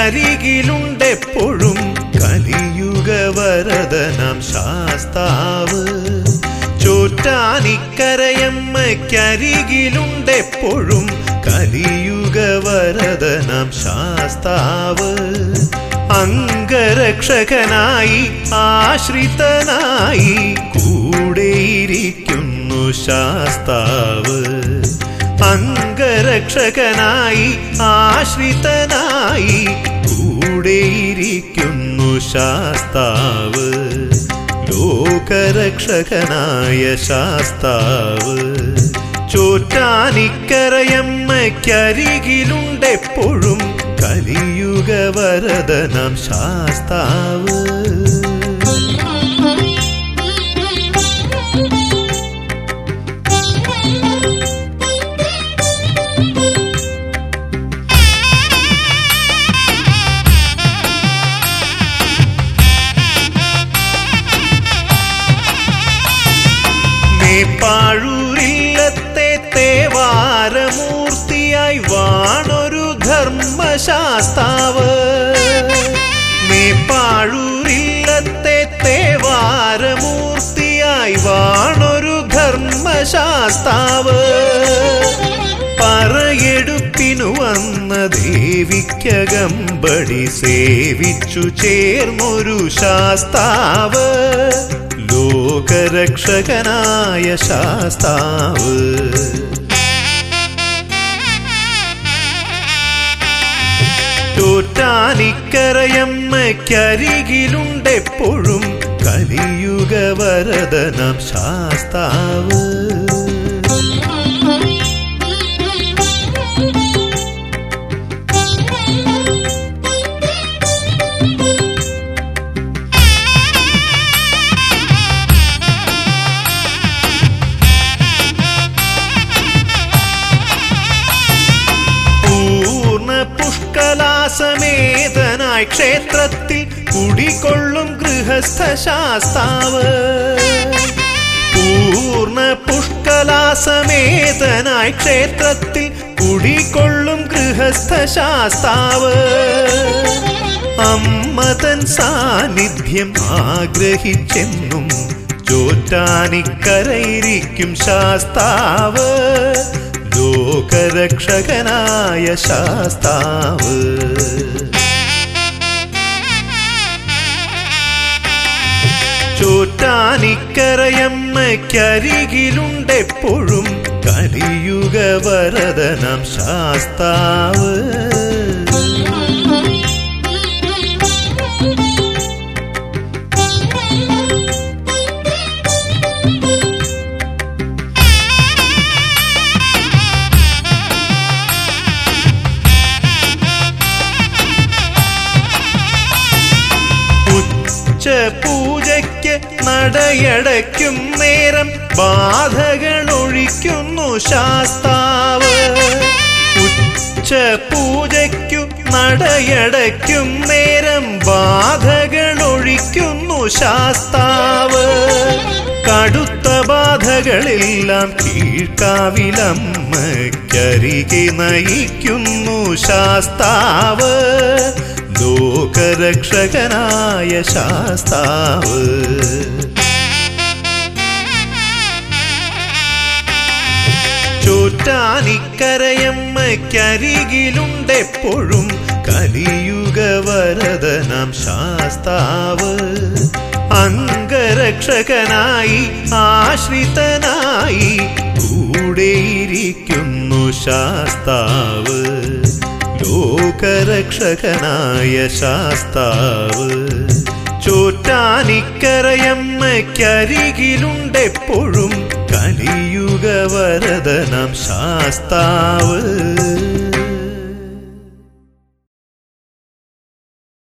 ശാസ്താവമ്മയ്ക്കരികിലുണ്ടെപ്പോഴും കലിയുഗ വരദനാം ശാസ്താവ് ചോറ്റാനിക്കരയമ്മയ്ക്കരികിലുണ്ടെപ്പോഴും കലിയുഗ വരദനാം ശാസ്താവ് അംഗരക്ഷകനായി ആശ്രിതനായി കൂടെയിരിക്കുന്നു ശാസ്താവ് അംഗരക്ഷകനായി ആശ്രിതനായി കൂടെയിരിക്കുന്നു ശാസ്താവ് ലോകരക്ഷകനായ ശാസ്താവ് ചോറ്റാനിക്കരയമ്മയ്ക്കരികിലുണ്ടെപ്പോഴും കലിയുഗ വരദനാം ശാസ്താവ് മേപ്പാഴൂരില്ലത്തെ തേവാരമൂർത്തിയായി വാണൊരു ധർമ്മശാസ്താവ് മേപ്പാഴൂരില്ലത്തെ തേവാരമൂർത്തിയായി വാണൊരു ധർമ്മശാസ്താവ് പറയെടുപ്പിനു വന്ന ദേവിക്കകമ്പടി സേവിച്ചു ചേർന്നൊരു ശാസ്താവ് ലോകരക്ഷകനായ ശാസ്താവ് ചോറ്റാനിക്കരയമ്മയ്ക്കരികിലുണ്ടെപ്പോഴും കലിയുഗ വരദനാം ശാസ്താവ് പൂർണ്ണ പുഷ്കലാസമേതനായി ക്ഷേത്രത്തിൽ കുടികൊള്ളും ഗൃഹസ്ഥ ശാസ്താവ് പൂർണ്ണ പുഷ്കലാസമേതനായി ക്ഷേത്രത്തിൽ കുടികൊള്ളും ഗൃഹസ്ഥ ശാസ്താവ് അമ്മതൻ സാന്നിധ്യം ആഗ്രഹിച്ചെന്നും ചോറ്റാനിക്കരയിരിക്കും ശാസ്താവ് ലോകരക്ഷകനായ ശാസ്താവ് ചോറ്റാനിക്കരയമ്മയ്ക്കരികിലുണ്ടെപ്പോഴും കലിയുഗ വരദനാം ശാസ്താവ് ഉച്ച പൂജയ്ക്ക് നടയടയ്ക്കും നേരം ബാധകൾ ഒഴിക്കുന്നു ശാസ്താവ് ഉച്ച പൂജയ്ക്കു നടയടയ്ക്കും നേരം ബാധകൾ ഒഴിക്കുന്നു ശാസ്താവ് കടുത്ത ബാധകളെല്ലാം കീഴ്ക്കാവിലമ്മക്കരികെ നയിക്കുന്നു ശാസ്താവ് ലോകരക്ഷകനായ ശാസ്താവ് ചോറ്റാനിക്കരയമ്മയ്ക്കരികിലുണ്ടെപ്പോഴും കലിയുഗ വരദനാം ശാസ്താവ് അംഗരക്ഷകനായി ആശ്രിതനായി കൂടെയിരിക്കുന്നു ശാസ്താവ് ലോകരക്ഷകനായ ശാസ്താവ് ചോറ്റാനിക്കരയമ്മയ്ക്കരികിലുണ്ടെപ്പോഴും കലിയുഗ വരദനാം ശാസ്താവ്